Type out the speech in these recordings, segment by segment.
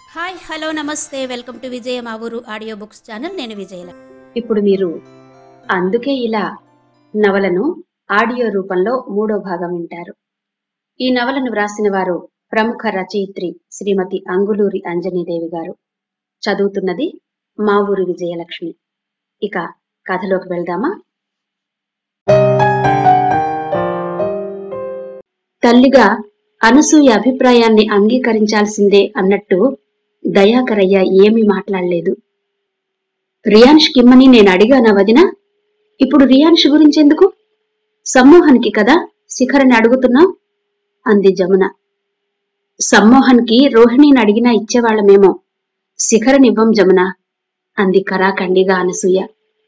hi hello నమస్తే welcome to Vijaya మా ఊరు ఆడియో బుక్స్ ఛానల్ నేను విజయల ఇప్పుడు మీరు అందుకే ఇలా నవలను ఆడియో రూపంలో మూడో భాగం వింటారు ఈ నవలను వ్రాసిన వారు ప్రముఖ రచయిత్రి శ్రీమతి అంగులూరి అంజనీదేవి గారు చదువుతున్నది మా ఊరు విజయలక్ష్మి ఇక కథలోకి వెళ్దామా తల్లిగా అనసూయ అభిప్రాయాన్ని అంగీకరించాల్సిందే అన్నట్టు దయాకరయ్య ఏమీ మాట్లాడలేదు రియాన్ష్ కిమ్మని నేను అడిగానా వదినా ఇప్పుడు రియాన్ష్ గురించెందుకు సమ్మోహన్కి కదా శిఖరని అడుగుతున్నావు అంది జమున సమ్మోహన్కి రోహిణిని అడిగినా ఇచ్చేవాళ్ళమేమో శిఖరనివ్వం జమున అంది కరాఖండిగా అనసూయ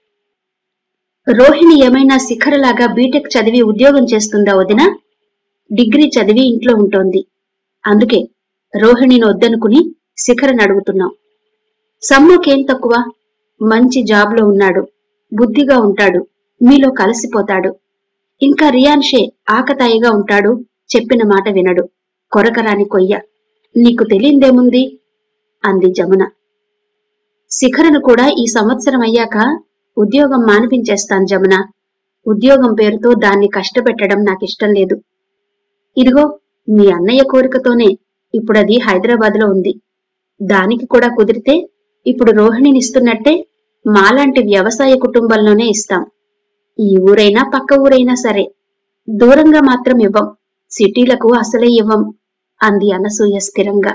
రోహిణి ఏమైనా శిఖరలాగా బీటెక్ చదివి ఉద్యోగం చేస్తుందా వదినా డిగ్రీ చదివి ఇంట్లో ఉంటోంది అందుకే రోహిణిని వద్దనుకుని శిఖరని అడుగుతున్నాం సమ్మోకేం తక్కువ మంచి జాబ్లో ఉన్నాడు బుద్ధిగా ఉంటాడు మీలో కలిసిపోతాడు ఇంకా రియాన్షే ఆకతాయిగా ఉంటాడు చెప్పిన మాట వినడు కొరకరాని కొయ్య నీకు తెలియందేముంది అంది జమున శిఖరను కూడా ఈ సంవత్సరం అయ్యాక ఉద్యోగం మానిపించేస్తాను జమున ఉద్యోగం పేరుతో దాన్ని కష్టపెట్టడం నాకిష్టం లేదు ఇదిగో మీ అన్నయ్య కోరికతోనే ఇప్పుడది హైదరాబాద్లో ఉంది దానికి కూడా కుదిరితే ఇప్పుడు రోహిణిని ఇస్తున్నట్టే మాలాంటి వ్యవసాయ కుటుంబంలోనే ఇస్తాం ఈ ఊరైనా పక్క ఊరైనా సరే దూరంగా మాత్రం ఇవ్వం సిటీలకు అసలే ఇవ్వం అంది అనసూయ స్థిరంగా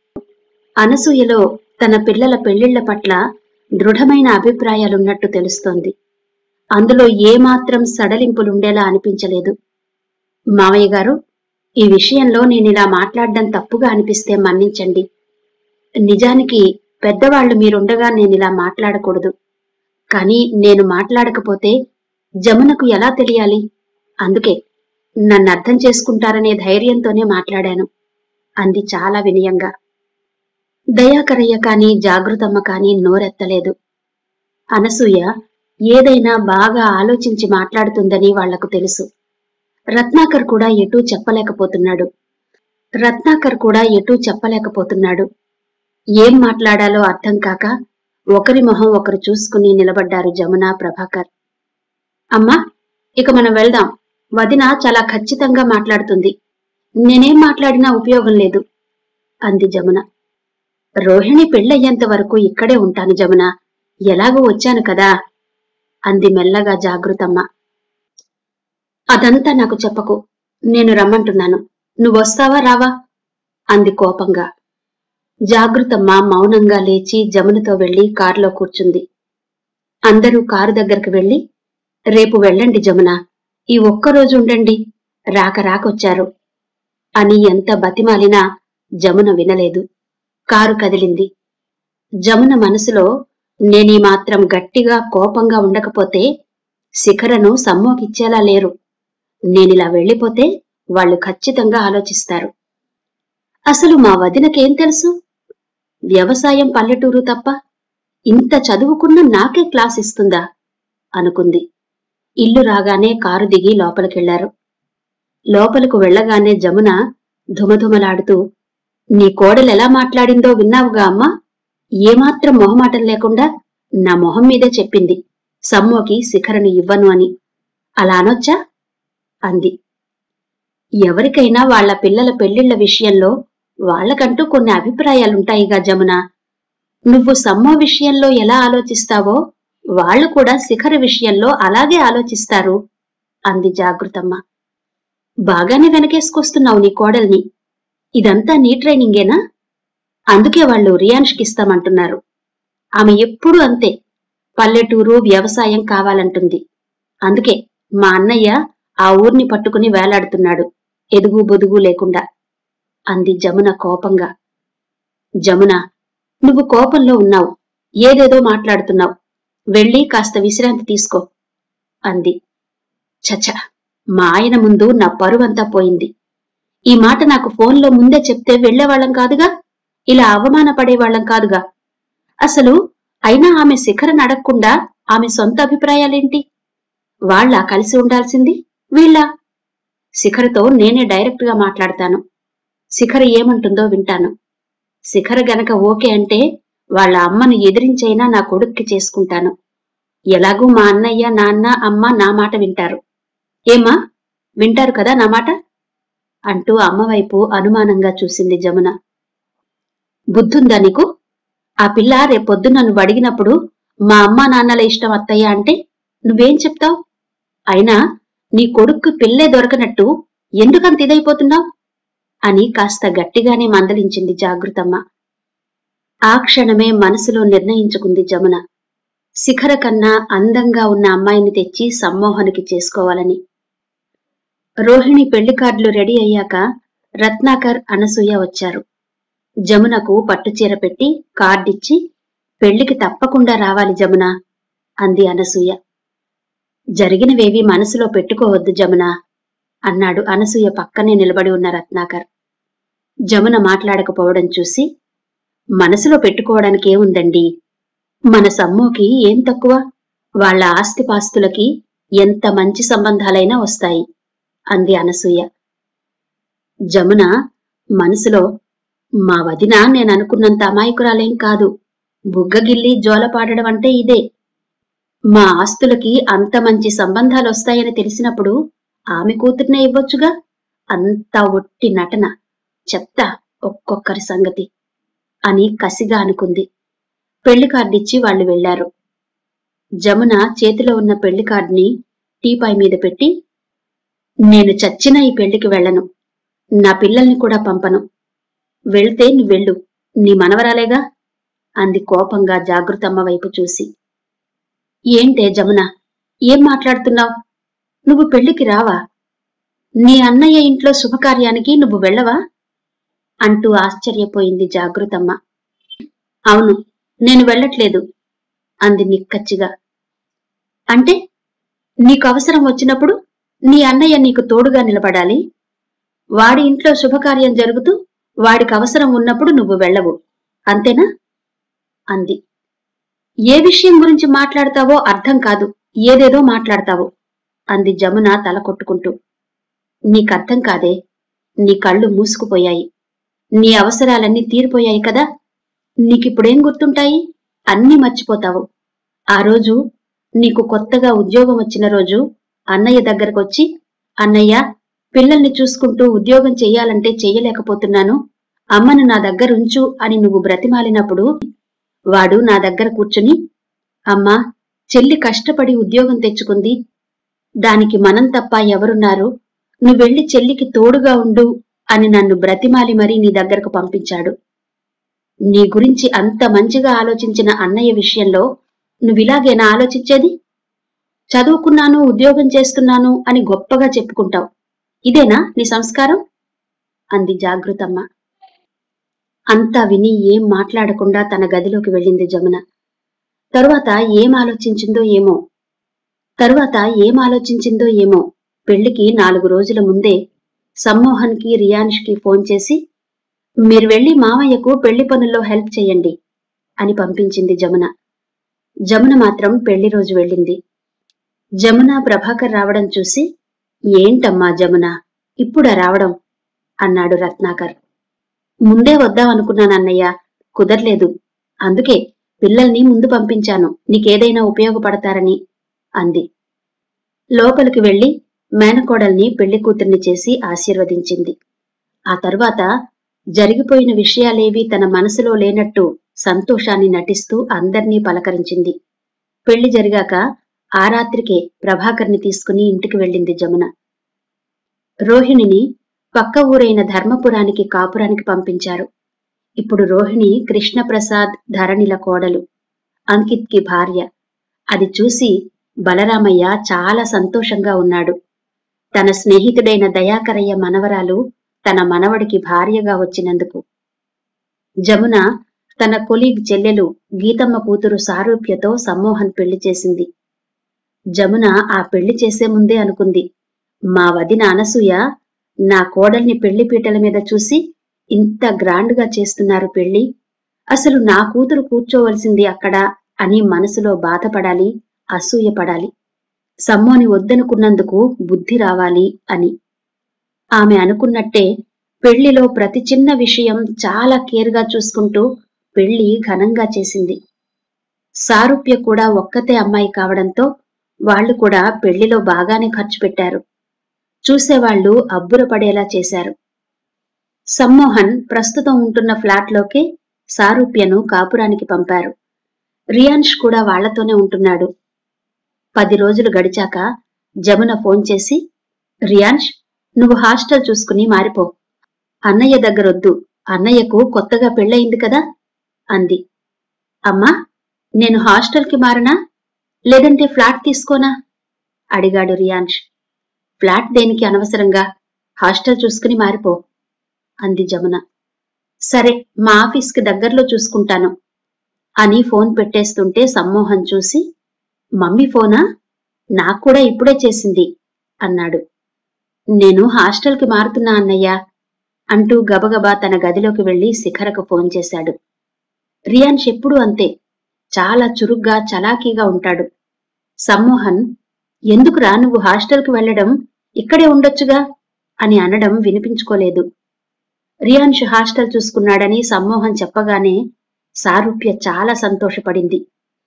అనసూయలో తన పిల్లల పెళ్లిళ్ల పట్ల దృఢమైన అభిప్రాయాలున్నట్టు తెలుస్తోంది అందులో ఏమాత్రం సడలింపులుండేలా అనిపించలేదు మావయ్య గారు ఈ విషయంలో నేనిలా మాట్లాడడం తప్పుగా అనిపిస్తే మన్నించండి నిజానికి పెద్దవాళ్లు మీరుండగా నేనిలా మాట్లాడకూడదు కానీ నేను మాట్లాడకపోతే జమునకు ఎలా తెలియాలి అందుకే నన్ను అర్థం చేసుకుంటారనే ధైర్యంతోనే మాట్లాడాను అంది చాలా వినయంగా దయాకరయ్య కాని జాగృతమ్మ కాని నోరెత్తలేదు అనసూయ ఏదైనా బాగా ఆలోచించి మాట్లాడుతుందని వాళ్లకు తెలుసు రత్నాకర్ కూడా ఎటూ చెప్పలేకపోతున్నాడు రత్నాకర్ కూడా ఎటూ చెప్పలేకపోతున్నాడు ఏం మాట్లాడాలో అర్థం కాక ఒకరి మొహం ఒకరు చూసుకుని నిలబడ్డారు జమున ప్రభాకర్ అమ్మా ఇక మనం వెళ్దాం వదిన చాలా ఖచ్చితంగా మాట్లాడుతుంది నేనేం మాట్లాడినా ఉపయోగం లేదు అంది జమున రోహిణి పెళ్ళయ్యేంత వరకు ఇక్కడే ఉంటాను జమున ఎలాగో వచ్చాను కదా అంది మెల్లగా జాగృతమ్మ అదంతా నాకు చెప్పకు నేను రమ్మంటున్నాను నువ్వొస్తావా రావా అంది కోపంగా జాగృతమ్మ మౌనంగా లేచి జమునతో వెళ్లి కారులో కూర్చుంది అందరూ కారు దగ్గరకు వెళ్లి రేపు వెళ్ళండి జమున ఈ ఒక్కరోజు ఉండండి రాక రాకొచ్చారు అని ఎంత బతిమాలినా జమున వినలేదు కారు కదిలింది జమున మనసులో నేనీ మాత్రం గట్టిగా కోపంగా ఉండకపోతే శిఖరను సమ్మోకిచ్చేలా లేరు నేనిలా వెళ్ళిపోతే వాళ్ళు ఖచ్చితంగా ఆలోచిస్తారు అసలు మా వదినకేం తెలుసు వ్యవసాయం పల్లెటూరు తప్ప ఇంత చదువుకున్న నాకే క్లాస్ ఇస్తుందా అనుకుంది ఇల్లు రాగానే కారు దిగి లోపలికెళ్లారు లోపలకు వెళ్లగానే జమున ధుమధుమలాడుతూ నీ కోడలెలా మాట్లాడిందో విన్నావుగా అమ్మా ఏమాత్రం మొహమాటం లేకుండా నా మొహం మీదే చెప్పింది సమ్మోకి శిఖరను ఇవ్వను అని అలా అనొచ్చా అంది ఎవరికైనా వాళ్ల పిల్లల పెళ్లిళ్ల విషయంలో వాళ్లకంటూ కొన్ని అభిప్రాయాలుంటాయిగా జమున నువ్వు సమ్మో విషయంలో ఎలా ఆలోచిస్తావో వాళ్ళు కూడా శిఖర విషయంలో అలాగే ఆలోచిస్తారు అంది జాగృతమ్మ బాగానే వెనకేసుకొస్తున్నావు నీ కోడల్ని ఇదంతా నీ ట్రైనింగేనా అందుకే వాళ్ళు రియాన్ష్కిస్తామంటున్నారు ఆమె ఎప్పుడూ అంతే పల్లెటూరు వ్యవసాయం కావాలంటుంది అందుకే మా అన్నయ్య ఆ ఊర్ని పట్టుకుని వేలాడుతున్నాడు ఎదుగు బొదుగు లేకుండా అంది జమున కోపంగా జమున నువ్వు కోపంలో ఉన్నావు ఏదేదో మాట్లాడుతున్నావు వెళ్ళి కాస్త విశ్రాంతి తీసుకో అంది చచ మా ఆయన ముందు నా పరువంతా పోయింది ఈ మాట నాకు ఫోన్లో ముందే చెప్తే వెళ్లేవాళ్లం కాదుగా ఇలా అవమానపడేవాళ్లం కాదుగా అసలు అయినా ఆమె శిఖరను అడగకుండా ఆమె సొంత అభిప్రాయాలేంటి వాళ్ళ కలిసి ఉండాల్సింది వీళ్ళ శిఖరతో నేనే డైరెక్ట్ గా మాట్లాడతాను శిఖర ఏమంటుందో వింటాను శిఖర గనక ఓకే అంటే వాళ్ళ అమ్మను ఎదిరించైనా నా కొడుక్కి చేసుకుంటాను ఎలాగూ మా అన్నయ్య నాన్న అమ్మ నా మాట వింటారు ఏమా వింటారు కదా నా మాట అంటూ అమ్మ వైపు అనుమానంగా చూసింది జమున బుద్ధుందా నీకు ఆ పిల్ల రేపొద్దున నువ్వు అడిగినప్పుడు మా అమ్మ నాన్నల ఇష్టం అత్తయ్య అంటే నువ్వేం చెప్తావు అయినా నీ కొడుక్కు పిల్లే దొరకనట్టు ఎందుకంత ఇదైపోతున్నావు అని కాస్త గట్టిగానే మందలించింది జాగృతమ్మ ఆ క్షణమే మనసులో నిర్ణయించుకుంది జమున శిఖర కన్నా అందంగా ఉన్న అమ్మాయిని తెచ్చి సమ్మోహనికి చేసుకోవాలని రోహిణి పెళ్లి కార్డులు రెడీ అయ్యాక రత్నాకర్ అనసూయ వచ్చారు జమునకు పట్టుచీర పెట్టి కార్డిచ్చి పెళ్లికి తప్పకుండా రావాలి జమున అంది అనసూయ జరిగినవేవి మనసులో పెట్టుకోవద్దు జమున అన్నాడు అనసూయ పక్కనే నిలబడి ఉన్న రత్నాకర్ జమున మాట్లాడకపోవడం చూసి మనసులో పెట్టుకోవడానికి ఏముందండి మన సమ్మోకి ఏం తక్కువ వాళ్ళ ఆస్తిపాస్తులకి ఎంత మంచి సంబంధాలైనా వస్తాయి అంది అనసూయ జమున మనసులో మా వదిన నేననుకున్నంత అమాయకురాలేం కాదు బుగ్గగిల్లి జోలపాడడం అంటే ఇదే మా ఆస్తులకి అంత మంచి సంబంధాలు వస్తాయని తెలిసినప్పుడు ఆమె కూతుర్నే ఇవ్వొచ్చుగా అంత ఒట్టి నటన చెప్తా ఒక్కొక్కరి సంగతి అని కసిగా అనుకుంది పెళ్లి కార్డిచ్చి వాళ్ళు వెళ్లారు జమున చేతిలో ఉన్న పెళ్లి కార్డుని టీపాయ్ మీద పెట్టి నేను చచ్చిన ఈ పెళ్లికి వెళ్ళను నా పిల్లల్ని కూడా పంపను వెళ్తే నువ్వెళ్ళు నీ మనవరాలేగా అంది కోపంగా జాగృతమ్మ వైపు చూసి ఏంటే జమున ఏం మాట్లాడుతున్నావు నువ్వు పెళ్లికి రావా నీ అన్నయ్య ఇంట్లో శుభకార్యానికి నువ్వు వెళ్ళవా అంటూ ఆశ్చర్యపోయింది జాగృతమ్మ అవును నేను వెళ్ళట్లేదు అంది నిక్కచ్చిగా అంటే నీకు అవసరం వచ్చినప్పుడు నీ అన్నయ్య నీకు తోడుగా నిలబడాలి వాడి ఇంట్లో శుభకార్యం జరుగుతూ వాడికి అవసరం ఉన్నప్పుడు నువ్వు వెళ్ళవు అంతేనా అంది ఏ విషయం గురించి మాట్లాడతావో అర్థం కాదు ఏదేదో మాట్లాడతావో అంది జమున తల కొట్టుకుంటూ నీకర్థం కాదే నీ కళ్ళు మూసుకుపోయాయి నీ అవసరాలన్నీ తీరిపోయాయి కదా నీకిప్పుడేం గుర్తుంటాయి అన్నీ మర్చిపోతావు ఆ రోజు నీకు కొత్తగా ఉద్యోగం వచ్చిన రోజు అన్నయ్య దగ్గరకొచ్చి అన్నయ్య పిల్లల్ని చూసుకుంటూ ఉద్యోగం చెయ్యాలంటే చెయ్యలేకపోతున్నాను అమ్మను నా దగ్గర ఉంచు అని నువ్వు బ్రతిమాలినప్పుడు వాడు నా దగ్గర కూర్చుని అమ్మా చెల్లి కష్టపడి ఉద్యోగం తెచ్చుకుంది దానికి మనం తప్ప ఎవరున్నారు నువ్వెళ్లి చెల్లికి తోడుగా ఉండు అని నన్ను బ్రతిమాలి మరీ నీ దగ్గరకు పంపించాడు నీ గురించి అంత మంచిగా ఆలోచించిన అన్నయ్య విషయంలో నువ్విలాగేనా ఆలోచించేది చదువుకున్నాను ఉద్యోగం చేస్తున్నాను అని గొప్పగా చెప్పుకుంటావు ఇదేనా నీ సంస్కారం అంది జాగృతమ్మ అంతా విని ఏం మాట్లాడకుండా తన గదిలోకి వెళ్ళింది జమున తరువాత ఏం ఆలోచించిందో ఏమో తరువాత ఏం ఆలోచించిందో ఏమో పెళ్లికి నాలుగు రోజుల ముందే సమ్మోహన్కి రియాన్ష్కి ఫోన్ చేసి మీరు వెళ్లి మామయ్యకు పెళ్లి పనుల్లో హెల్ప్ చేయండి అని పంపించింది జమున జమున మాత్రం పెళ్లి రోజు వెళ్ళింది జమున ప్రభాకర్ రావడం చూసి ఏంటమ్మా జమున ఇప్పుడా రావడం అన్నాడు రత్నాకర్ ముందే వద్దామనుకున్నానన్నయ్య కుదర్లేదు అందుకే పిల్లల్ని ముందు పంపించాను నీకేదైనా ఉపయోగపడతారని అంది లోపలికి వెళ్లి మేనకోడల్ని పెళ్లి కూతుర్ని చేసి ఆశీర్వదించింది ఆ తరువాత జరిగిపోయిన విషయాలేవీ తన మనసులో లేనట్టు సంతోషాన్ని నటిస్తూ అందర్నీ పలకరించింది పెళ్లి జరిగాక ఆ రాత్రికే ప్రభాకర్ని తీసుకుని ఇంటికి వెళ్ళింది జమున రోహిణిని పక్క ఊరైన ధర్మపురానికి కాపురానికి పంపించారు ఇప్పుడు రోహిణి కృష్ణప్రసాద్ ధరణిల కోడలు అంకిత్కి భార్య అది చూసి బలరామయ్య చాలా సంతోషంగా ఉన్నాడు తన స్నేహితుడైన దయాకరయ్య మనవరాలు తన మనవడికి భార్యగా వచ్చినందుకు జమున తన కొలీగ్ చెల్లెలు గీతమ్మ కూతురు సారూప్యతో సమ్మోహన్ పెళ్లి చేసింది జమున ఆ పెళ్లి చేసే ముందే అనుకుంది మా వదిన అనసూయ నా కోడల్ని పెళ్లి పీటల మీద చూసి ఇంత గ్రాండ్గా చేస్తున్నారు పెళ్లి అసలు నా కూతురు కూర్చోవలసింది అక్కడ అని మనసులో బాధపడాలి అసూయపడాలి సమ్మోని వద్దనుకున్నందుకు బుద్ధి రావాలి అని ఆమె అనుకున్నట్టే పెళ్లిలో ప్రతి చిన్న విషయం చాలా కేర్గా చూసుకుంటూ పెళ్లి ఘనంగా చేసింది సారూప్య కూడా ఒక్కతే అమ్మాయి కావడంతో వాళ్ళు కూడా పెళ్లిలో బాగానే ఖర్చు పెట్టారు చూసేవాళ్లు అబ్బురపడేలా చేశారు సమ్మోహన్ ప్రస్తుతం ఉంటున్న ఫ్లాట్లోకే సారూప్యను కాపురానికి పంపారు రియాన్ష్ కూడా వాళ్లతోనే ఉంటున్నాడు పది రోజులు గడిచాక జమున ఫోన్ చేసి రియాన్ష్ నువ్వు హాస్టల్ చూసుకుని మారిపో అన్నయ్య దగ్గరొద్దు అన్నయ్యకు కొత్తగా పెళ్ళయింది కదా అంది అమ్మా నేను హాస్టల్కి మారనా లేదంటే ఫ్లాట్ తీసుకోనా అడిగాడు రియాన్ష్ ఫ్లాట్ దేనికి అనవసరంగా హాస్టల్ చూసుకుని మారిపో అంది జమున సరే మా ఆఫీస్కి దగ్గరలో చూసుకుంటాను అని ఫోన్ పెట్టేస్తుంటే సమ్మోహన్ చూసి మమ్మీ ఫోనా నాకు కూడా ఇప్పుడే చేసింది అన్నాడు నేను హాస్టల్కి మారుతున్నా అన్నయ్య అంటూ గబగబా తన గదిలోకి వెళ్లి శిఖరకు ఫోన్ చేశాడు రియాన్ష్ ఎప్పుడూ అంతే చాలా చురుగ్గా చలాకీగా ఉంటాడు సమ్మోహన్ ఎందుకురా నువ్వు హాస్టల్కి వెళ్లడం ఇక్కడే ఉండొచ్చుగా అని అనడం వినిపించుకోలేదు రియాన్ష్ హాస్టల్ చూసుకున్నాడని సమ్మోహన్ చెప్పగానే సారూప్య చాలా సంతోషపడింది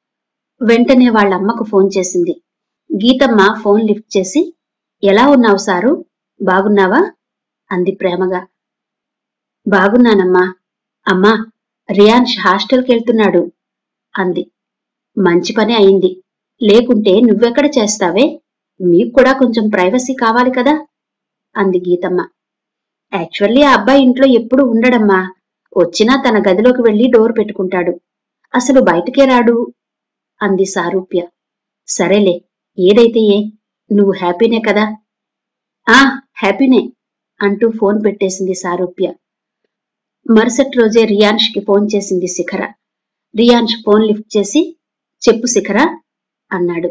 వెంటనే వాళ్ళమ్మకు ఫోన్ చేసింది గీతమ్మ ఫోన్ లిఫ్ట్ చేసి ఎలా ఉన్నావు సారు బాగున్నావా అంది ప్రేమగా బాగున్నానమ్మా అమ్మా రియాన్ష్ హాస్టల్కి వెళ్తున్నాడు అంది మంచి పని అయింది లేకుంటే నువ్వెక్కడ చేస్తావే మీకు కూడా కొంచెం ప్రైవసీ కావాలి కదా అంది గీతమ్మ యాక్చువల్లీ ఆ అబ్బాయి ఇంట్లో ఎప్పుడు ఉండడమ్మా వచ్చినా తన గదిలోకి వెళ్లి డోర్ పెట్టుకుంటాడు అసలు బయటకే రాడు అంది సారూప్య సరేలే ఏదైతే ఏ నువ్వు హ్యాపీనే కదా ఆ హ్యాపీనే అంటూ ఫోన్ పెట్టేసింది సారూప్య మరుసటి రోజే రియాన్ష్కి ఫోన్ చేసింది శిఖర రియాన్ష్ ఫోన్ లిఫ్ట్ చేసి చెప్పు శిఖర అన్నాడు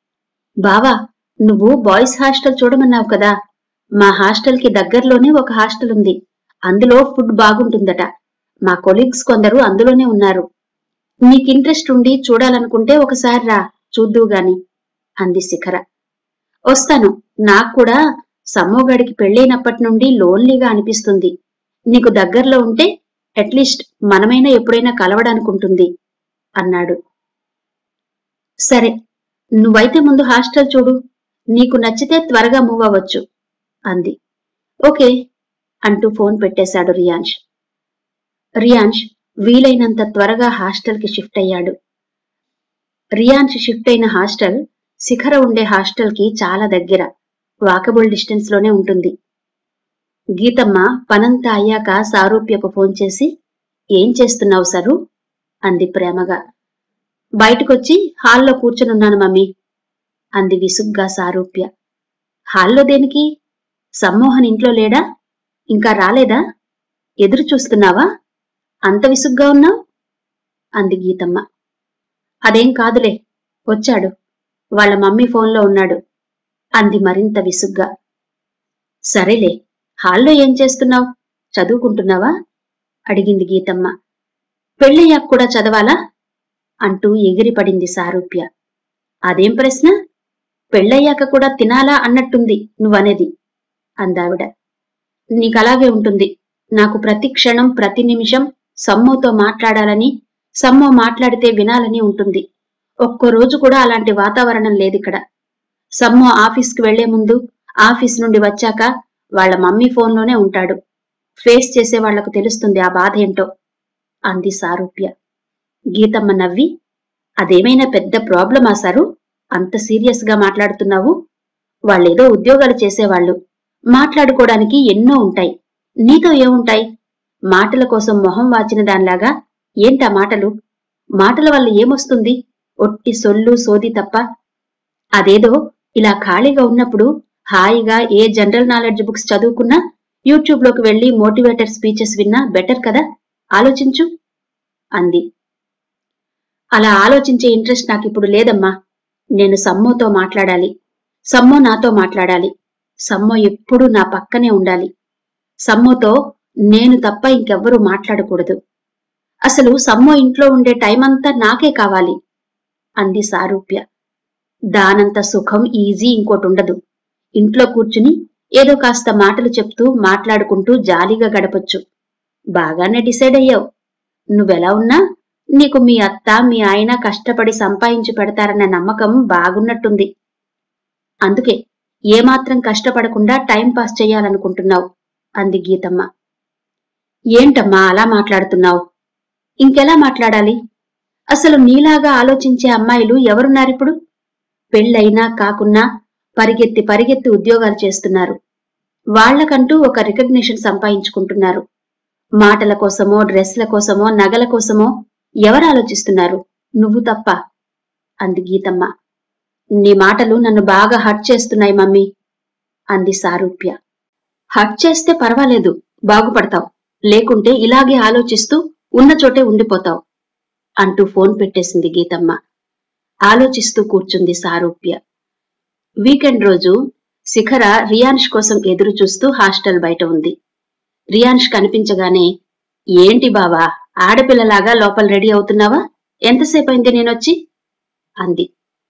బావా నువ్వు బాయ్స్ హాస్టల్ చూడమన్నావు కదా మా హాస్టల్కి దగ్గరలోనే ఒక హాస్టల్ ఉంది అందులో ఫుడ్ బాగుంటుందట మా కొలీగ్స్ కొందరు అందులోనే ఉన్నారు నీకు ఇంట్రెస్ట్ ఉండి చూడాలనుకుంటే ఒకసారి రా చూద్దువు గాని అంది శిఖర వస్తాను నాకు కూడా సమ్మోగడికి పెళ్ళైనప్పటి నుండి లోన్లీగా అనిపిస్తుంది నీకు దగ్గరలో ఉంటే అట్లీస్ట్ మనమైనా ఎప్పుడైనా కలవడానుకుంటుంది అన్నాడు సరే నువ్వైతే ముందు హాస్టల్ చూడు నీకు నచ్చితే త్వరగా మూవ్ అవ్వచ్చు అంది ఓకే అంటూ ఫోన్ పెట్టేశాడు రియాన్ష్ రియాన్ష్ వీలైనంత త్వరగా హాస్టల్కి షిఫ్ట్ అయ్యాడు రియాన్ష్ షిఫ్ట్ అయిన హాస్టల్ శిఖర ఉండే హాస్టల్కి చాలా దగ్గర వాకబుల్ డిస్టెన్స్ లోనే ఉంటుంది గీతమ్మ పనంతా అయ్యాక సారూప్యకు ఫోన్ చేసి ఏం చేస్తున్నావు సరు అంది ప్రేమగా బయటకొచ్చి హాల్లో కూర్చునున్నాను మమ్మీ అంది విసుగ్గా సారూప్య హాల్లో దేనికి సమ్మోహన్ ఇంట్లో లేడా ఇంకా రాలేదా ఎదురు చూస్తున్నావా అంత విసుగ్గా ఉన్నావు అంది గీతమ్మ అదేం కాదులే వచ్చాడు వాళ్ళ మమ్మీ ఫోన్లో ఉన్నాడు అంది మరింత విసుగ్గా సరేలే హాల్లో ఏం చేస్తున్నావు చదువుకుంటున్నావా అడిగింది గీతమ్మ పెళ్ళయ్యాక కూడా చదవాలా అంటూ ఎగిరిపడింది సారూప్య అదేం ప్రశ్న పెళ్ళయ్యాక కూడా తినాలా అన్నట్టుంది నువ్వనేది అందావిడ నీకలాగే ఉంటుంది నాకు ప్రతి క్షణం ప్రతి నిమిషం సమ్మోతో మాట్లాడాలని సమ్మో మాట్లాడితే వినాలని ఉంటుంది ఒక్కో రోజు కూడా అలాంటి వాతావరణం లేదిక్కడ సమ్మో ఆఫీస్కి వెళ్లే ముందు ఆఫీస్ నుండి వచ్చాక వాళ్ళ మమ్మీ ఫోన్లోనే ఉంటాడు ఫేస్ చేసే వాళ్లకు తెలుస్తుంది ఆ బాధ ఏంటో అంది సారూప్య గీతమ్మ నవ్వి అదేమైనా పెద్ద ప్రాబ్లమా సారు అంత సీరియస్ గా మాట్లాడుతున్నావు వాళ్ళేదో ఉద్యోగాలు చేసేవాళ్ళు మాట్లాడుకోవడానికి ఎన్నో ఉంటాయి నీతో ఏముంటాయి మాటల కోసం మొహం వాచిన దానిలాగా ఏంటా మాటలు మాటల వల్ల ఏమొస్తుంది ఒట్టి సొల్లు సోది తప్ప అదేదో ఇలా ఖాళీగా ఉన్నప్పుడు హాయిగా ఏ జనరల్ నాలెడ్జ్ బుక్స్ చదువుకున్నా యూట్యూబ్ లోకి వెళ్లి మోటివేటర్ స్పీచెస్ విన్నా బెటర్ కదా ఆలోచించు అంది అలా ఆలోచించే ఇంట్రెస్ట్ నాకు ఇప్పుడు లేదమ్మా నేను సమ్మోతో మాట్లాడాలి సమ్మో నాతో మాట్లాడాలి సమ్మో ఎప్పుడూ నా పక్కనే ఉండాలి సమ్మోతో నేను తప్ప ఇంకెవ్వరూ మాట్లాడకూడదు అసలు సమ్మో ఇంట్లో ఉండే టైం అంతా నాకే కావాలి అంది సారూప్య దానంత సుఖం ఈజీ ఇంకోటి ఉండదు ఇంట్లో కూర్చుని ఏదో కాస్త మాటలు చెప్తూ మాట్లాడుకుంటూ జాలీగా గడపొచ్చు బాగానే డిసైడ్ అయ్యావు నువ్వెలా ఉన్నా నీకు మీ అత్త మీ ఆయన కష్టపడి సంపాదించి పెడతారన్న నమ్మకం బాగున్నట్టుంది అందుకే ఏమాత్రం కష్టపడకుండా టైం పాస్ చెయ్యాలనుకుంటున్నావు అంది గీతమ్మ ఏంటమ్మా అలా మాట్లాడుతున్నావు ఇంకెలా మాట్లాడాలి అసలు నీలాగా ఆలోచించే అమ్మాయిలు ఎవరున్నారిప్పుడు పెళ్ళైనా కాకున్నా పరిగెత్తి పరిగెత్తి ఉద్యోగాలు చేస్తున్నారు వాళ్లకంటూ ఒక రికగ్నిషన్ సంపాదించుకుంటున్నారు మాటల కోసమో డ్రెస్ల కోసమో నగల కోసమో ఎవరు ఆలోచిస్తున్నారు నువ్వు తప్ప అంది గీతమ్మ నీ మాటలు నన్ను బాగా హర్ట్ చేస్తున్నాయి మమ్మీ అంది సారూప్య హర్ట్ చేస్తే పర్వాలేదు బాగుపడతావు లేకుంటే ఇలాగే ఆలోచిస్తూ ఉన్న చోటే ఉండిపోతావు అంటూ ఫోన్ పెట్టేసింది గీతమ్మ ఆలోచిస్తూ కూర్చుంది సారూప్య వీకెండ్ రోజు శిఖర రియాన్ష్ కోసం ఎదురు చూస్తూ హాస్టల్ బయట ఉంది రియాన్ష్ కనిపించగానే ఏంటి బావా ఆడపిల్లలాగా లోపల రెడీ అవుతున్నావా ఎంతసేపు అయింది నేనొచ్చి అంది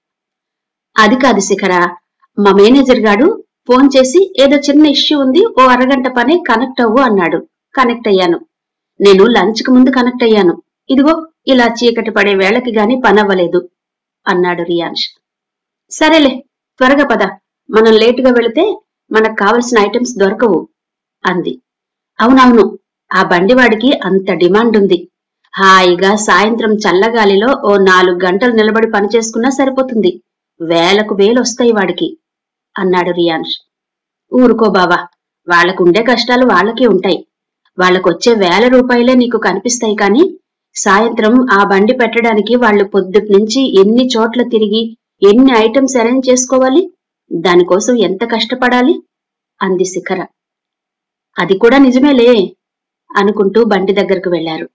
అది కాదు శిఖర మా మేనేజర్ గాడు ఫోన్ చేసి ఏదో చిన్న ఇష్యూ ఉంది ఓ అరగంట పని కనెక్ట్ అవ్వు అన్నాడు కనెక్ట్ అయ్యాను నేను లంచ్ కు ముందు కనెక్ట్ అయ్యాను ఇదిగో ఇలా చీకటి పడే వేళకి గాని పనవ్వలేదు అన్నాడు రియాన్ష్ సరేలే త్వరగా పద మనం లేటుగా వెళితే మనకు కావలసిన ఐటమ్స్ దొరకవు అంది అవునవును ఆ బండివాడికి అంత డిమాండ్ ఉంది హాయిగా సాయంత్రం చల్లగాలిలో ఓ నాలుగు గంటలు నిలబడి పని చేసుకున్నా సరిపోతుంది వేలకు వేలు వస్తాయి వాడికి అన్నాడు రియాన్ష్ ఊరుకో బావా వాళ్లకుండే కష్టాలు వాళ్ళకే ఉంటాయి వాళ్ళకొచ్చే వేల రూపాయలే నీకు కనిపిస్తాయి కాని సాయంత్రం ఆ బండి పెట్టడానికి వాళ్ళు పొద్దుటి నుంచి ఎన్ని చోట్ల తిరిగి ఎన్ని ఐటమ్స్ అరేంజ్ చేసుకోవాలి దానికోసం ఎంత కష్టపడాలి అంది శిఖర అది కూడా నిజమేలే అనుకుంటూ బండి దగ్గరకు వెళ్లారు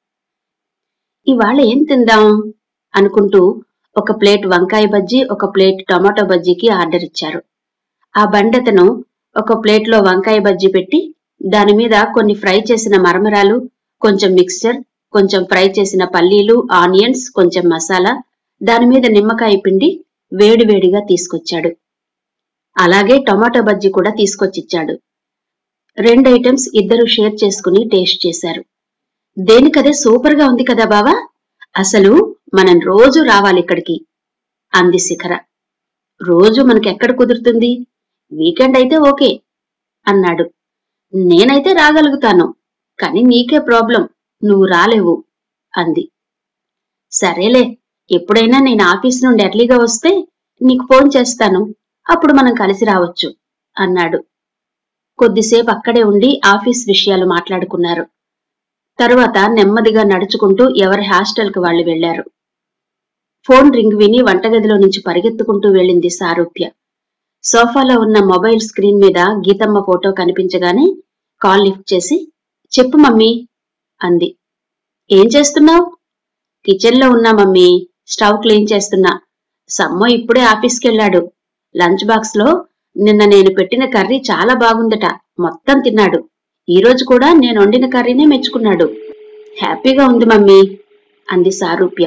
ఇవాళ ఏం తిందాం అనుకుంటూ ఒక ప్లేట్ వంకాయ బజ్జీ ఒక ప్లేట్ టమాటో బజ్జీకి ఆర్డర్ ఇచ్చారు ఆ బండతను ఒక ప్లేట్లో వంకాయ బజ్జీ పెట్టి దాని మీద కొన్ని ఫ్రై చేసిన మరమరాలు కొంచెం మిక్స్చర్ కొంచెం ఫ్రై చేసిన పల్లీలు ఆనియన్స్ కొంచెం మసాలా దాని మీద నిమ్మకాయ పిండి వేడివేడిగా తీసుకొచ్చాడు అలాగే టమాటో బజ్జీ కూడా తీసుకొచ్చిచ్చాడు రెండు ఐటమ్స్ ఇద్దరు షేర్ చేసుకుని టేస్ట్ చేశారు దేనికదే సూపర్ గా ఉంది కదా బావా అసలు మనం రోజు రావాలి ఇక్కడికి అంది శిఖర రోజు మనకెక్కడ కుదురుతుంది వీకెండ్ అయితే ఓకే అన్నాడు నేనైతే రాగలుగుతాను కాని నీకే ప్రాబ్లం నువ్వు రాలేవు అంది సరేలే ఎప్పుడైనా నేను ఆఫీస్ నుండి ఎర్లీగా వస్తే నీకు ఫోన్ చేస్తాను అప్పుడు మనం కలిసి రావచ్చు అన్నాడు కొద్దిసేపు అక్కడే ఉండి ఆఫీస్ విషయాలు మాట్లాడుకున్నారు తరువాత నెమ్మదిగా నడుచుకుంటూ ఎవరి హాస్టల్కి వాళ్ళు వెళ్లారు ఫోన్ రింగ్ విని వంటగదిలో నుంచి పరిగెత్తుకుంటూ వెళ్ళింది సారూప్య సోఫాలో ఉన్న మొబైల్ స్క్రీన్ మీద గీతమ్మ ఫోటో కనిపించగానే కాల్ లిఫ్ట్ చేసి చెప్పు మమ్మీ అంది ఏం చేస్తున్నావు కిచెన్లో ఉన్నా మమ్మీ స్టవ్ క్లీన్ చేస్తున్నా సమ్మో ఇప్పుడే ఆఫీస్కి వెళ్ళాడు లంచ్ బాక్స్ లో నిన్న నేను పెట్టిన కర్రీ చాలా బాగుందట మొత్తం తిన్నాడు ఈ రోజు కూడా నేను వండిన కర్రీనే మెచ్చుకున్నాడు హ్యాపీగా ఉంది మమ్మీ అంది సారూప్య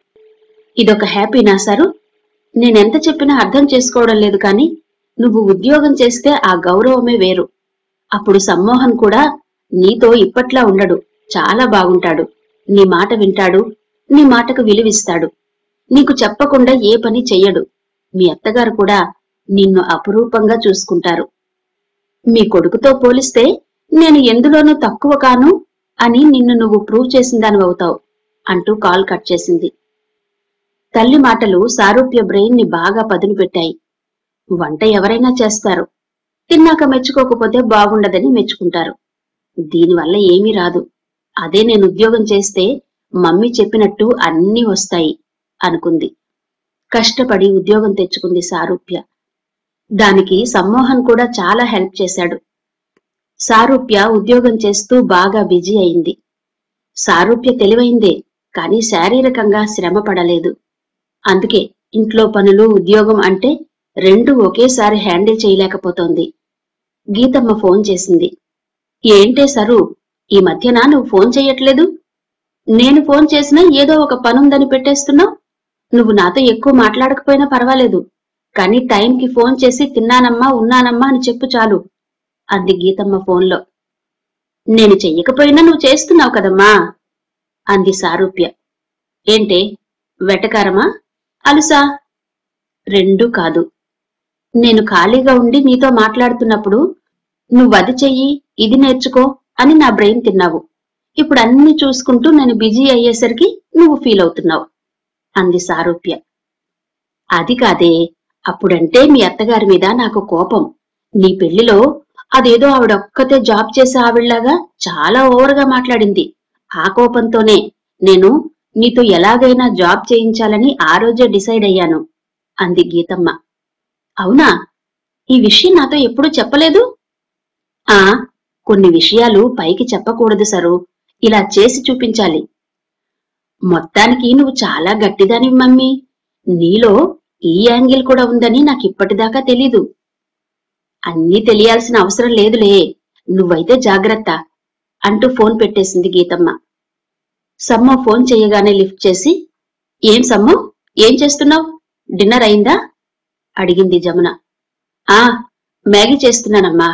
ఇదొక హ్యాపీనా సారు నేనెంత చెప్పినా అర్థం చేసుకోవడం లేదు కాని నువ్వు ఉద్యోగం చేస్తే ఆ గౌరవమే వేరు అప్పుడు సమ్మోహన్ కూడా నీతో ఇప్పట్లా ఉండడు చాలా బాగుంటాడు నీ మాట వింటాడు నీ మాటకు విలువిస్తాడు నీకు చెప్పకుండా ఏ పని చెయ్యడు మీ అత్తగారు కూడా నిన్ను అపురూపంగా చూసుకుంటారు మీ కొడుకుతో పోలిస్తే నేను ఎందులోనూ తక్కువ కాను అని నిన్ను నువ్వు ప్రూవ్ చేసిందానివవుతావు అంటూ కాల్ కట్ చేసింది తల్లి మాటలు సారూప్య బ్రెయిన్ ని బాగా పదును పెట్టాయి వంట ఎవరైనా చేస్తారు తిన్నాక మెచ్చుకోకపోతే బాగుండదని మెచ్చుకుంటారు దీనివల్ల ఏమీ రాదు అదే నేను ఉద్యోగం చేస్తే మమ్మీ చెప్పినట్టు అన్నీ వస్తాయి అనుకుంది కష్టపడి ఉద్యోగం తెచ్చుకుంది సారూప్య దానికి సమ్మోహన్ కూడా చాలా హెల్ప్ చేశాడు సారూప్య ఉద్యోగం చేస్తూ బాగా బిజీ అయింది సారూప్య తెలివైందే కాని శారీరకంగా శ్రమ పడలేదు అందుకే ఇంట్లో పనులు ఉద్యోగం అంటే రెండు ఒకేసారి హ్యాండిల్ చేయలేకపోతోంది గీతమ్మ ఫోన్ చేసింది ఏంటే సరు ఈ మధ్యన నువ్వు ఫోన్ చెయ్యట్లేదు నేను ఫోన్ చేసినా ఏదో ఒక పనుందని పెట్టేస్తున్నావు నువ్వు నాతో ఎక్కువ మాట్లాడకపోయినా పర్వాలేదు కానీ టైంకి ఫోన్ చేసి తిన్నానమ్మా ఉన్నానమ్మా అని చెప్పు చాలు అంది గీతమ్మ ఫోన్లో నేను చెయ్యకపోయినా నువ్వు చేస్తున్నావు కదమ్మా అంది సారూప్య ఏంటే వెటకారమా అలుసా రెండూ కాదు నేను ఖాళీగా ఉండి నీతో మాట్లాడుతున్నప్పుడు నువ్వది చెయ్యి ఇది నేర్చుకో అని నా బ్రెయిన్ తిన్నావు ఇప్పుడు అన్ని చూసుకుంటూ నేను బిజీ అయ్యేసరికి నువ్వు ఫీల్ అవుతున్నావు అంది సారూప్య అది కాదే అప్పుడంటే మీ అత్తగారి మీద నాకు కోపం నీ పెళ్లిలో అదేదో ఆవిడొక్కతే జాబ్ చేసే ఆవిడలాగా చాలా ఓవర్గా మాట్లాడింది ఆ కోపంతోనే నేను నీతో ఎలాగైనా జాబ్ చేయించాలని ఆ రోజే డిసైడ్ అయ్యాను అంది గీతమ్మ అవునా ఈ విషయం నాతో ఎప్పుడూ చెప్పలేదు ఆ కొన్ని విషయాలు పైకి చెప్పకూడదు సరు ఇలా చేసి చూపించాలి మొత్తానికి నువ్వు చాలా గట్టిదానివి మమ్మీ నీలో ఈ యాంగిల్ కూడా ఉందని నాకిప్పటిదాకా తెలీదు అన్నీ తెలియాల్సిన అవసరం లేదులే నువ్వైతే జాగ్రత్త అంటూ ఫోన్ పెట్టేసింది గీతమ్మ సమ్మ ఫోన్ చేయగానే లిఫ్ట్ చేసి ఏం సమ్ము ఏం చేస్తున్నావు డిన్నర్ అయిందా అడిగింది జమున ఆ మ్యాగీ చేస్తున్నానమ్మా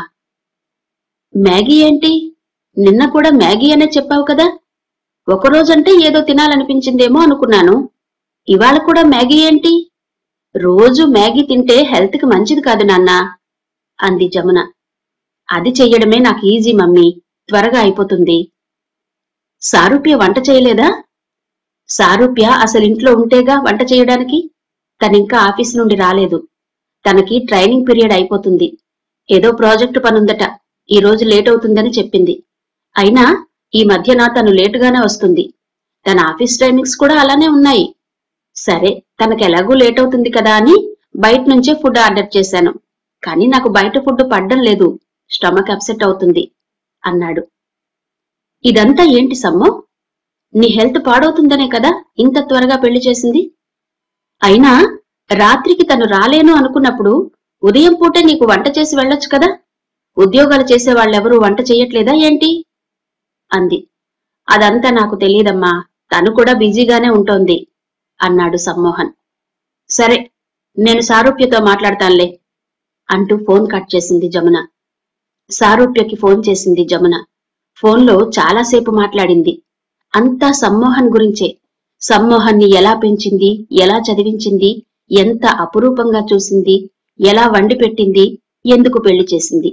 మ్యాగీ ఏంటి నిన్న కూడా మ్యాగీ అనే చెప్పావు కదా ఒకరోజంటే ఏదో తినాలనిపించిందేమో అనుకున్నాను ఇవాళ కూడా మ్యాగీ ఏంటి రోజు మ్యాగీ తింటే హెల్త్కి మంచిది కాదు నాన్నా అంది జమున అది చెయ్యడమే నాకు ఈజీ మమ్మీ త్వరగా అయిపోతుంది సారూప్య వంట చేయలేదా సారూప్య అసలింట్లో ఉంటేగా వంట చేయడానికి తనింకా ఆఫీస్ నుండి రాలేదు తనకి ట్రైనింగ్ పీరియడ్ అయిపోతుంది ఏదో ప్రాజెక్టు పనుందట ఈ రోజు లేట్ అవుతుందని చెప్పింది అయినా ఈ మధ్యన తను లేటుగానే వస్తుంది తన ఆఫీస్ టైమింగ్స్ కూడా అలానే ఉన్నాయి సరే తనకు ఎలాగూ లేట్ అవుతుంది కదా అని బయట నుంచే ఫుడ్ ఆర్డర్ చేశాను కానీ నాకు బయట ఫుడ్ పడ్డం లేదు స్టమక్ అప్సెట్ అవుతుంది అన్నాడు ఇదంతా ఏంటి సమ్మో నీ హెల్త్ పాడవుతుందనే కదా ఇంత త్వరగా పెళ్లి చేసింది అయినా రాత్రికి తను రాలేను అనుకున్నప్పుడు ఉదయం పూటే నీకు వంట చేసి వెళ్ళొచ్చు కదా ఉద్యోగాలు చేసే వాళ్ళెవరూ వంట చెయ్యట్లేదా ఏంటి అంది అదంతా నాకు తెలియదమ్మా తను కూడా బిజీగానే ఉంటోంది అన్నాడు సమ్మోహన్ సరే నేను సారూప్యతో మాట్లాడతానులే అంటూ ఫోన్ కట్ చేసింది జమున సారూప్యకి ఫోన్ చేసింది జమున ఫోన్లో చాలాసేపు మాట్లాడింది అంతా సమ్మోహన్ గురించే సమ్మోహన్ని ఎలా పెంచింది ఎలా చదివించింది ఎంత అపురూపంగా చూసింది ఎలా వండి పెట్టింది ఎందుకు పెళ్లి చేసింది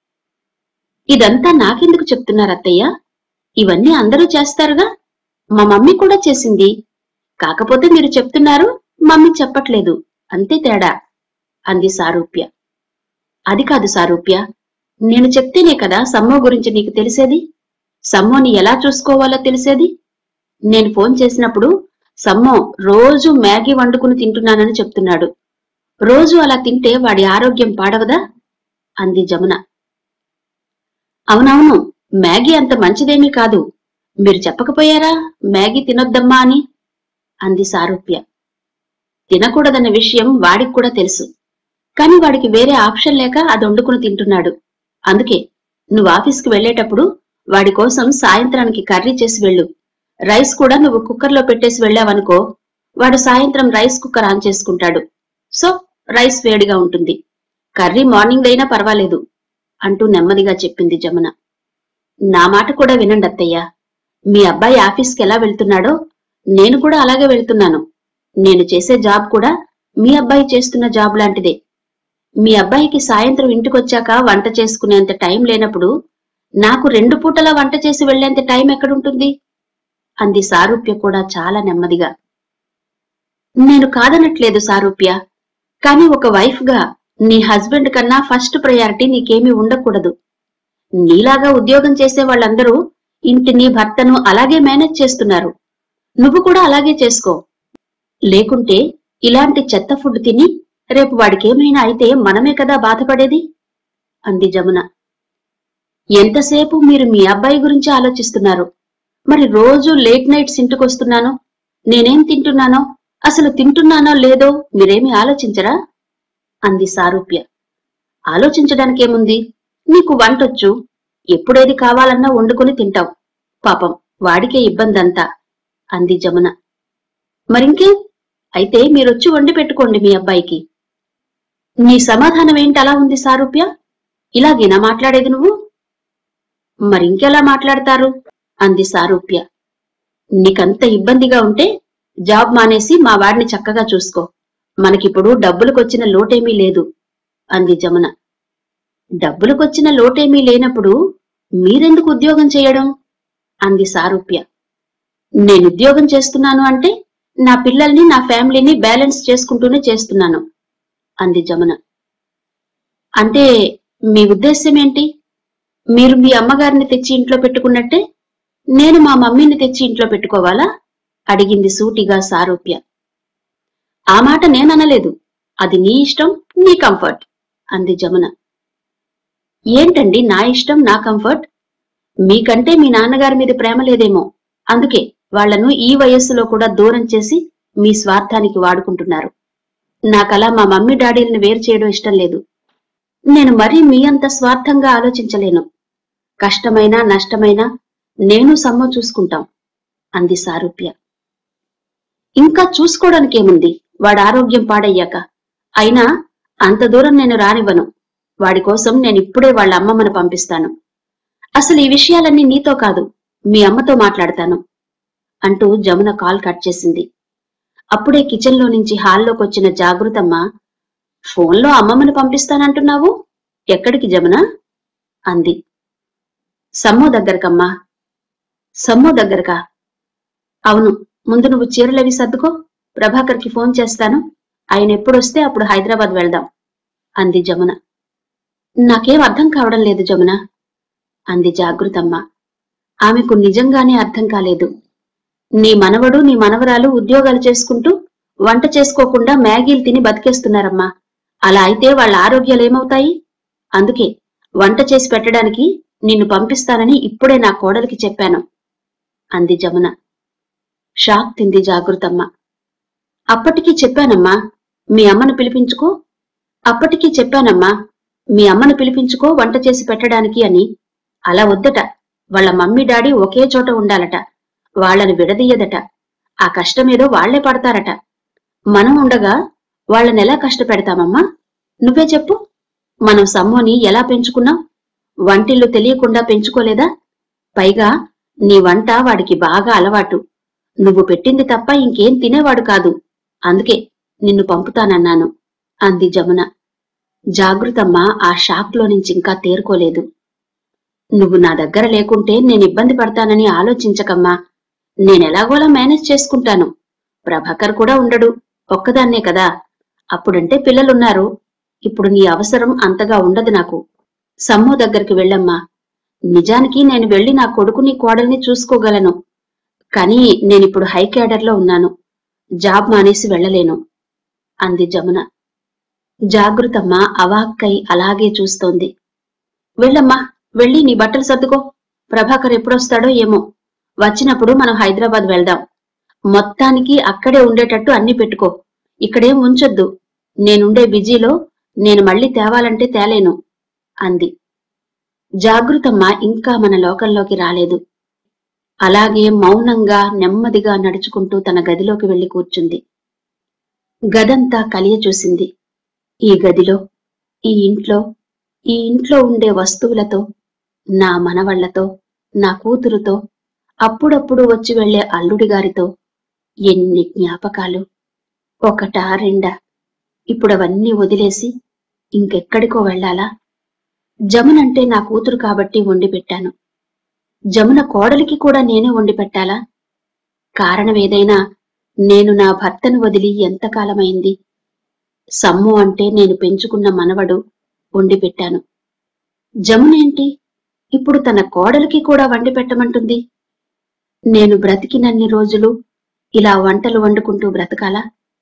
ఇదంతా నాకెందుకు చెప్తున్నారు అత్తయ్య ఇవన్నీ అందరూ చేస్తారుగా మా మమ్మీ కూడా చేసింది కాకపోతే మీరు చెప్తున్నారు మమ్మీ చెప్పట్లేదు అంతే తేడా అంది సారూప్య అది కాదు సారూప్య నేను చెప్తేనే కదా సమ్మో గురించి నీకు తెలిసేది సమ్మోని ఎలా చూసుకోవాలో తెలిసేది నేను ఫోన్ చేసినప్పుడు సమ్మో రోజు మ్యాగీ వండుకుని తింటున్నానని చెప్తున్నాడు రోజు అలా తింటే వాడి ఆరోగ్యం పాడవదా అంది జమున అవునవును మ్యాగీ అంత మంచిదేమీ కాదు మీరు చెప్పకపోయారా మ్యాగీ తినొద్దమ్మా అని అంది సారూప్య తినకూడదన్న విషయం వాడికి కూడా తెలుసు కాని వాడికి వేరే ఆప్షన్ లేక అది వండుకుని తింటున్నాడు అందుకే నువ్వు ఆఫీస్కి వెళ్లేటప్పుడు వాడి కోసం సాయంత్రానికి కర్రీ చేసి వెళ్ళు రైస్ కూడా నువ్వు కుక్కర్లో పెట్టేసి వెళ్ళావనుకో వాడు సాయంత్రం రైస్ కుక్కర్ ఆన్ చేసుకుంటాడు సో రైస్ వేడిగా ఉంటుంది కర్రీ మార్నింగ్ అయినా పర్వాలేదు అంటూ నెమ్మదిగా చెప్పింది జమున నా మాట కూడా వినండి అత్తయ్య మీ అబ్బాయి ఆఫీస్కి ఎలా వెళ్తున్నాడో నేను కూడా అలాగే వెళ్తున్నాను నేను చేసే జాబ్ కూడా మీ అబ్బాయి చేస్తున్న జాబ్ లాంటిదే మీ అబ్బాయికి సాయంత్రం ఇంటికొచ్చాక వంట చేసుకునేంత టైం లేనప్పుడు నాకు రెండు పూటలా వంట చేసి వెళ్లేంత టైం ఎక్కడుంటుంది అంది సారూప్య కూడా చాలా నెమ్మదిగా నేను కాదనట్లేదు సారూప్య కానీ ఒక వైఫ్ గా నీ హస్బెండ్ కన్నా ఫస్ట్ ప్రయారిటీ నీకేమీ ఉండకూడదు నీలాగా ఉద్యోగం చేసే వాళ్ళందరూ ఇంటిని భర్తను అలాగే మేనేజ్ చేస్తున్నారు నువ్వు కూడా అలాగే చేసుకో లేకుంటే ఇలాంటి చెత్త ఫుడ్ తిని రేపు వాడికేమైనా అయితే మనమే కదా బాధపడేది అంది జమున ఎంతసేపు మీరు మీ అబ్బాయి గురించి ఆలోచిస్తున్నారు మరి రోజు లేట్ నైట్స్ ఇంటికొస్తున్నాను నేనేం తింటున్నానో అసలు తింటున్నానో లేదో మీరేమీ ఆలోచించరా అంది సారూప్య ఆలోచించడానికేముంది నీకు వంటొచ్చు ఎప్పుడేది కావాలన్నా వండుకుని తింటావు పాపం వాడికే ఇబ్బందంతా అంది జమున మరింకేం అయితే మీరొచ్చి వండి పెట్టుకోండి మీ అబ్బాయికి నీ సమాధానం ఏంటి అలా ఉంది సారూప్య ఇలాగేనా మాట్లాడేది నువ్వు మరింకెలా మాట్లాడతారు అంది సారూప్య నీకంత ఇబ్బందిగా ఉంటే జాబ్ మానేసి మా వాడిని చక్కగా చూసుకో మనకిప్పుడు డబ్బులకొచ్చిన లోటేమీ లేదు అంది జమున డబ్బులకొచ్చిన లోటేమీ లేనప్పుడు మీరెందుకు ఉద్యోగం చేయడం అంది సారూప్య నేను ఉద్యోగం చేస్తున్నాను అంటే నా పిల్లల్ని నా ఫ్యామిలీని బ్యాలెన్స్ చేసుకుంటూనే చేస్తున్నాను అంది జమున అంటే మీ ఉద్దేశ్యం ఏంటి మీరు మీ అమ్మగారిని తెచ్చి ఇంట్లో పెట్టుకున్నట్టే నేను మా మమ్మీని తెచ్చి ఇంట్లో పెట్టుకోవాలా అడిగింది సూటిగా సారూప్య ఆ మాట నేననలేదు అది నీ ఇష్టం నీ కంఫర్ట్ అంది జమున ఏంటండి నా ఇష్టం నా కంఫర్ట్ మీకంటే మీ నాన్నగారి మీద ప్రేమ లేదేమో అందుకే వాళ్లను ఈ వయస్సులో కూడా దూరం చేసి మీ స్వార్థానికి వాడుకుంటున్నారు నాకలా మా మమ్మీ డాడీలను వేరు చేయడం ఇష్టం లేదు నేను మరీ మీ అంత స్వార్థంగా ఆలోచించలేను కష్టమైనా నష్టమైనా నేను సమ్మ చూసుకుంటాం అంది సారూప్య ఇంకా చూసుకోవడానికేముంది వాడి ఆరోగ్యం పాడయ్యాక అయినా అంత దూరం నేను రానివ్వను వాడి కోసం నేను ఇప్పుడే వాళ్ళ అమ్మమ్మను పంపిస్తాను అసలు ఈ విషయాలన్నీ నీతో కాదు మీ అమ్మతో మాట్లాడతాను అంటూ జమున కాల్ కట్ చేసింది అప్పుడే కిచెన్లో నుంచి హాల్లోకి వచ్చిన జాగృతమ్మ ఫోన్లో అమ్మమ్మను పంపిస్తానంటున్నావు ఎక్కడికి జమున అంది సమ్మో దగ్గరకమ్మా సమ్మో దగ్గరకా అవును ముందు నువ్వు చీరలవి సర్దుకో ప్రభాకర్కి ఫోన్ చేస్తాను ఆయన ఎప్పుడొస్తే అప్పుడు హైదరాబాద్ వెళ్దాం అంది జమున నాకేం అర్థం కావడం లేదు జమున అంది జాగృతమ్మ ఆమెకు నిజంగానే అర్థం కాలేదు నీ మనవడు నీ మనవరాలు ఉద్యోగాలు చేసుకుంటూ వంట చేసుకోకుండా మ్యాగీలు తిని బతికేస్తున్నారమ్మా అలా అయితే వాళ్ళ ఆరోగ్యాలు ఏమవుతాయి అందుకే వంట చేసి పెట్టడానికి నిన్ను పంపిస్తానని ఇప్పుడే నా కోడలికి చెప్పాను అంది జమున షాక్ తింది జాగృతమ్మ అప్పటికీ చెప్పానమ్మా మీ అమ్మను పిలిపించుకో అప్పటికీ చెప్పానమ్మా మీ అమ్మను పిలిపించుకో వంట చేసి పెట్టడానికి అని అలా వద్దట వాళ్ళ మమ్మీ డాడీ ఒకే చోట ఉండాలట వాళ్ళని విడదీయదట ఆ కష్టమేదో వాళ్లే పడతారట మనం ఉండగా వాళ్ళనెలా కష్టపెడతామమ్మా నువ్వే చెప్పు మనం సమ్మోని ఎలా పెంచుకున్నాం వంటిల్లు తెలియకుండా పెంచుకోలేదా పైగా నీ వంట వాడికి బాగా అలవాటు నువ్వు పెట్టింది తప్ప ఇంకేం తినేవాడు కాదు అందుకే నిన్ను పంపుతానన్నాను అంది జమున జాగృతమ్మ ఆ షాక్లో నుంచి ఇంకా తేరుకోలేదు నువ్వు నా దగ్గర లేకుంటే నేను ఇబ్బంది పడతానని ఆలోచించకమ్మా నేనెలాగోలా మేనేజ్ చేసుకుంటాను ప్రభాకర్ కూడా ఉండడు ఒక్కదాన్నే కదా అప్పుడంటే పిల్లలున్నారు ఇప్పుడు నీ అవసరం అంతగా ఉండదు నాకు సమ్మో దగ్గరికి వెళ్ళమ్మా నిజానికి నేను వెళ్లి నా కొడుకుని కోడల్ని చూసుకోగలను కానీ నేనిప్పుడు హై క్యాడర్లో ఉన్నాను జాబ్ మానేసి వెళ్ళలేను అంది జమున జాగృతమ్మ అవాక్కై అలాగే చూస్తోంది వెళ్ళమ్మా వెళ్ళి నీ బట్టలు సర్దుకో ప్రభాకర్ ఎప్పుడొస్తాడో ఏమో వచ్చినప్పుడు మనం హైదరాబాద్ వెళ్దాం మొత్తానికి అక్కడే ఉండేటట్టు అన్ని పెట్టుకో ఇక్కడేం ఉంచొద్దు నేనుండే బిజీలో నేను మళ్ళీ తేవాలంటే తేలేను అంది జాగృతమ్మ ఇంకా మన లోకంలోకి రాలేదు అలాగే మౌనంగా నెమ్మదిగా నడుచుకుంటూ తన గదిలోకి వెళ్లి కూర్చుంది గదంతా కలియ చూసింది ఈ గదిలో ఈ ఇంట్లో ఈ ఇంట్లో ఉండే వస్తువులతో నా మనవళ్లతో నా కూతురుతో అప్పుడప్పుడు వచ్చి వెళ్లే అల్లుడి గారితో ఎన్ని జ్ఞాపకాలు ఒకటా రెండా ఇప్పుడవన్నీ వదిలేసి ఇంకెక్కడికో వెళ్ళాలా జమునంటే నా కూతురు కాబట్టి వండి పెట్టాను జమున కోడలికి కూడా నేనే వండి పెట్టాలా కారణమేదైనా నేను నా భర్తను వదిలి ఎంతకాలమైంది సమ్ము అంటే నేను పెంచుకున్న మనవడు వండి పెట్టాను జమునేంటి ఇప్పుడు తన కోడలికి కూడా వండి పెట్టమంటుంది నేను బ్రతికినన్ని రోజులు ఇలా వంటలు వండుకుంటూ బ్రతకాలా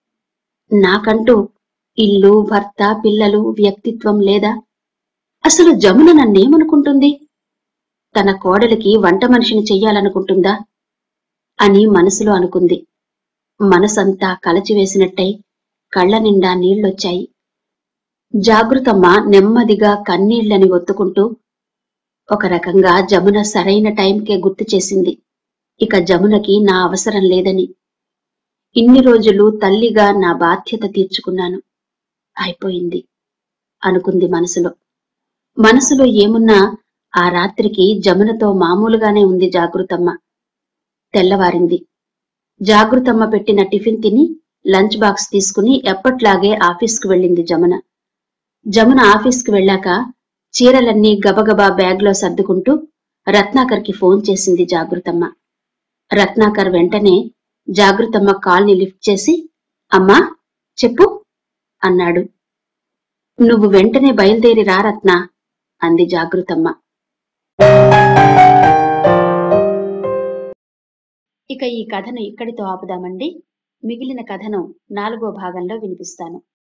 నాకంటూ ఇల్లు భర్త పిల్లలు వ్యక్తిత్వం లేదా అసలు జమున నన్నేమనుకుంటుంది తన కోడలికి వంట మనిషిని చెయ్యాలనుకుంటుందా అని మనసులో అనుకుంది మనసంతా కలచివేసినట్టయి కళ్ళ నిండా నీళ్లొచ్చాయి జాగృతమ్మ నెమ్మదిగా కన్నీళ్లని ఒత్తుకుంటూ ఒక రకంగా జమున సరైన టైంకే గుర్తు చేసింది ఇక జమునకి నా అవసరం లేదని ఇన్ని రోజులు తల్లిగా నా బాధ్యత తీర్చుకున్నాను అయిపోయింది అనుకుంది మనసులో మనసులో ఏమున్నా ఆ రాత్రికి జమునతో మామూలుగానే ఉంది జాగృతమ్మ తెల్లవారింది జాగృతమ్మ పెట్టిన టిఫిన్ తిని లంచ్ బాక్స్ తీసుకుని ఎప్పట్లాగే ఆఫీస్కు వెళ్ళింది జమున జమున ఆఫీస్కి వెళ్ళాక చీరలన్నీ గబగబా బ్యాగ్లో సర్దుకుంటూ రత్నాకర్కి ఫోన్ చేసింది జాగృతమ్మ రత్నాకర్ వెంటనే జాగృతమ్మ కాల్ని లిఫ్ట్ చేసి అమ్మా చెప్పు అన్నాడు నువ్వు వెంటనే బయలుదేరి రా రత్న అంది జాగృతమ్మ ఇక ఈ కథను ఇక్కడితో ఆపుదామండి మిగిలిన కథను నాలుగో భాగంలో వినిపిస్తాను